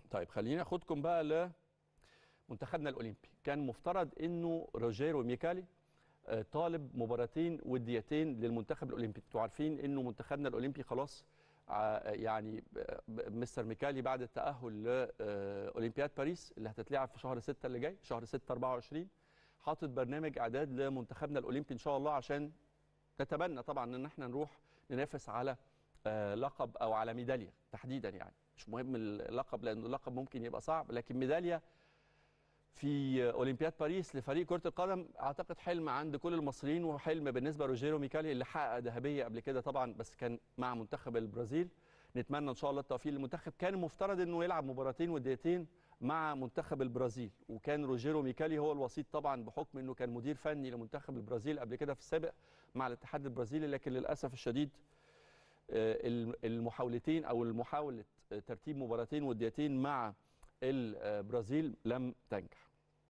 طيب خليني اخدكم بقى لمنتخبنا الاولمبي كان مفترض انه روجيرو ميكالي آه، طالب مباراتين وديتين للمنتخب الاولمبي انتوا عارفين انه منتخبنا الاولمبي خلاص ع- يعني ب- ب- مستر ميكالي بعد التاهل لاولمبياد باريس اللي هتتلعب في شهر 6 اللي جاي شهر 6 24 حاطط برنامج اعداد لمنتخبنا الاولمبي ان شاء الله عشان نتمنى طبعا ان احنا نروح ننافس على آه، لقب او على ميداليه تحديدا يعني مش مهم اللقب لان اللقب ممكن يبقى صعب لكن ميداليه في اولمبياد باريس لفريق كره القدم اعتقد حلم عند كل المصريين وحلم بالنسبه لروجيرو ميكالي اللي حقق ذهبيه قبل كده طبعا بس كان مع منتخب البرازيل نتمنى ان شاء الله التوفيق للمنتخب كان المفترض انه يلعب مباراتين وديتين مع منتخب البرازيل وكان روجيرو ميكالي هو الوسيط طبعا بحكم انه كان مدير فني لمنتخب البرازيل قبل كده في السابق مع الاتحاد البرازيلي لكن للاسف الشديد آه، المحاولتين او المحاوله ترتيب مباراتين وديتين مع البرازيل لم تنجح